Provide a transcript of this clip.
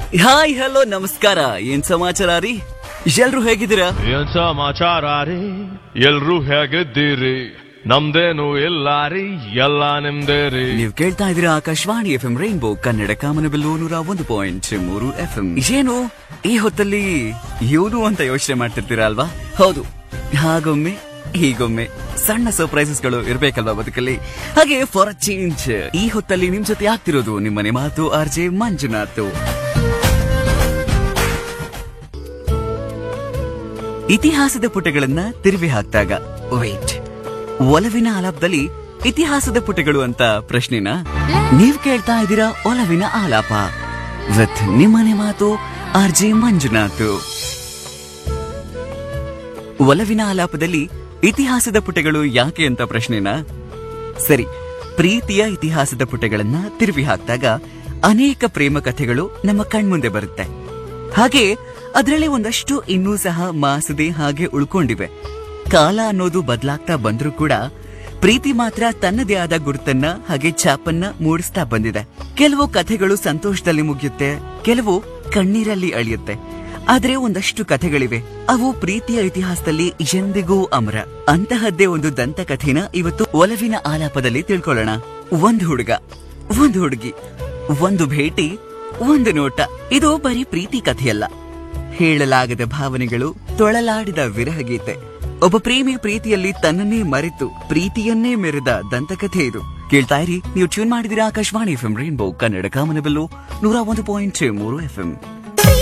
hi hello ನಮಸ್ಕಾರ ಏನ್ ಸಮಾಚಾರ ರೀ ಎಲ್ರು ಹೇಗಿದ್ದೀರಾ ಏನ್ ಸಮಾಚಾರ ರೀ ಎಲ್ರೂ ಹೇಗಿದ್ದೀರಿ ನಮ್ದೇನು ಇಲ್ಲ ರೀ ಎಲ್ಲ ನಿಮ್ದೇ ರೀ ನೀವು ಕೇಳ್ತಾ ಇದೀರಾ Akashvani F M rainbow Kannada Kamanabillu ನೂರ ಒಂದು ಪಾಯಿಂಟ್ ಮೂರು ಎಫ್ ಎಂ ಏನು ಈ ಹೊತ್ತಲ್ಲಿ ಇವನು ಅಂತ ಯೋಚನೆ ಮಾಡ್ತಿರ್ತೀರಾ ಅಲ್ವಾ ಹೌದು ಹಾಗೊಮ್ಮೆ ಹೀಗೊಮ್ಮೆ ಸಣ್ಣ ಸರ್ಪ್ರೈಸಸ್ ಗಳು ಇರ್ಬೇಕಲ್ವಾ ಬದುಕಲ್ಲಿ ಹಾಗೆ ಫಾರ್ ಚೇಂಜ್ ಈ ಹೊತ್ತಲ್ಲಿ ನಿಮ್ ಜೊತೆ ಆಗ್ತಿರೋದು ನಿಮ್ಮನೆ ಮಾತು ಆರ್ ಜೆ ಮಂಜುನಾಥ್ ಇತಿಹಾಸದ ಪುಟಗಳನ್ನ ತಿರುವಿ ಹಾಕ್ದಾಗ ವೇಟ್ ಒಲವಿನ ಆಲಾಪದಲ್ಲಿ ಇತಿಹಾಸದ ಪುಟಗಳು ಅಂತ ಪ್ರಶ್ನೆನ ನೀವ್ ಕೇಳ್ತಾ ಇದ್ದೀರಾ ಒಲವಿನ ಆಲಾಪ ವಿತ್ ನಿಮ್ಮನೆ ಮಾತು ಆರ್ ಜೆ ಮಂಜುನಾಥ್ ಒಲವಿನ ಆಲಾಪದಲ್ಲಿ ಇತಿಹಾಸದ ಪುಟಗಳು ಯಾಕೆ ಅಂತ ಪ್ರಶ್ನೆನ ಸರಿ ಪ್ರೀತಿಯ ಇತಿಹಾಸದ ಪುಟಗಳನ್ನ ತಿರುವಿ ಹಾಕಿದಾಗ ಅನೇಕ ಪ್ರೇಮ ಕಥೆಗಳು ನಮ್ಮ ಕಣ್ಮುಂದೆ ಬರುತ್ತೆ ಹಾಗೆ ಅದರಲ್ಲಿ ಒಂದಷ್ಟು ಇನ್ನೂ ಸಹ ಮಾಸದೆ ಹಾಗೆ ಉಳ್ಕೊಂಡಿವೆ ಕಾಲ ಅನ್ನೋದು ಬದಲಾಗ್ತಾ ಬಂದ್ರೂ ಕೂಡ ಪ್ರೀತಿ ಮಾತ್ರ ತನ್ನದೇ ಆದ ಗುರುತನ್ನ ಹಾಗೆ ಛಾಪನ್ನ ಮೂಡಿಸ್ತಾ ಬಂದಿದೆ ಕೆಲವು ಕಥೆಗಳು ಸಂತೋಷದಲ್ಲಿ ಮುಗಿಯುತ್ತೆ ಕೆಲವು ಕಣ್ಣೀರಲ್ಲಿ ಅಳಿಯುತ್ತೆ ಆದ್ರೆ ಒಂದಷ್ಟು ಕಥೆಗಳಿವೆ ಅವು ಪ್ರೀತಿಯ ಇತಿಹಾಸದಲ್ಲಿ ಎಂದಿಗೂ ಅಮರ ಅಂತಹದ್ದೇ ಒಂದು ದಂತಕಥೆನ ಇವತ್ತು ಒಲವಿನ ಆಲಾಪದಲ್ಲಿ ತಿಳ್ಕೊಳ್ಳೋಣ ಒಂದು ಹುಡುಗ ಒಂದು ಹುಡುಗಿ ಒಂದು ಭೇಟಿ ಒಂದು ನೋಟ ಇದು ಬರೀ ಪ್ರೀತಿ ಕಥೆಯಲ್ಲ ಹೇಳಲಾಗದ ಭಾವನೆಗಳು ತೊಳಲಾಡಿದ ವಿರಹ ಗೀತೆ ಒಬ್ಬ ಪ್ರೇಮಿ ಪ್ರೀತಿಯಲ್ಲಿ ತನ್ನನ್ನೇ ಮರೆತು ಪ್ರೀತಿಯನ್ನೇ ಮೆರೆದ ದಂತಕಥೆ ಇದು ಕೇಳ್ತಾ ಇರಿ ನೀವು ಟ್ಯೂನ್ ಮಾಡಿದಿರಾ Akashvani F M rainbow Kannada Kamanabillu ನೂರ ಒಂದು ಪಾಯಿಂಟ್ ಮೂರು ಎಫ್